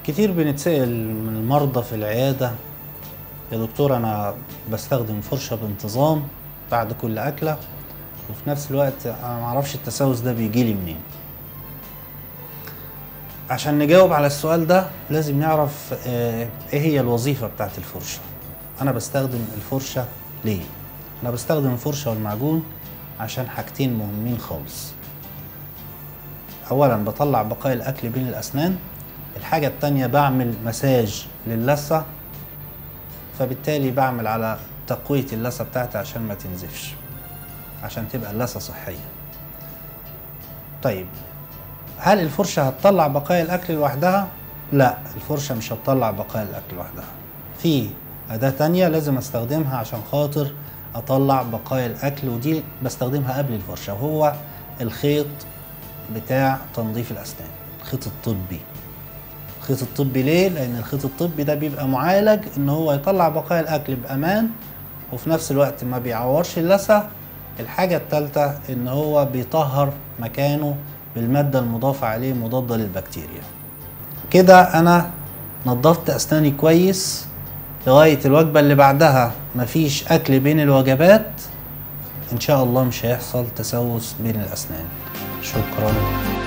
كتير بنتسأل من المرضى في العيادة يا دكتور أنا بستخدم فرشة بانتظام بعد كل أكلة وفي نفس الوقت أنا معرفش التسوس ده بيجيلي منين عشان نجاوب على السؤال ده لازم نعرف آه، ايه هي الوظيفة بتاعت الفرشة انا بستخدم الفرشة ليه انا بستخدم الفرشة والمعجون عشان حاجتين مهمين خالص اولا بطلع بقايا الاكل بين الاسنان الحاجة التانية بعمل مساج للثة فبالتالي بعمل على تقوية اللثة بتاعتي عشان ما تنزفش عشان تبقى اللثة صحية طيب هل الفرشة هتطلع بقايا الأكل لوحدها؟ لا الفرشة مش هتطلع بقايا الأكل لوحدها في أداة تانية لازم أستخدمها عشان خاطر أطلع بقايا الأكل ودي بستخدمها قبل الفرشة وهو الخيط بتاع تنظيف الأسنان الخيط الطبي الخيط الطبي ليه؟ لأن الخيط الطبي ده بيبقى معالج إن هو يطلع بقايا الأكل بأمان وفي نفس الوقت ما بيعورش اللثة الحاجة التالتة إن هو بيطهر مكانه بالمادة المضافة عليه مضادة للبكتيريا كده أنا نظفت أسناني كويس لغاية الوجبة اللي بعدها مفيش أكل بين الوجبات إن شاء الله مش هيحصل تسوس بين الأسنان شكراً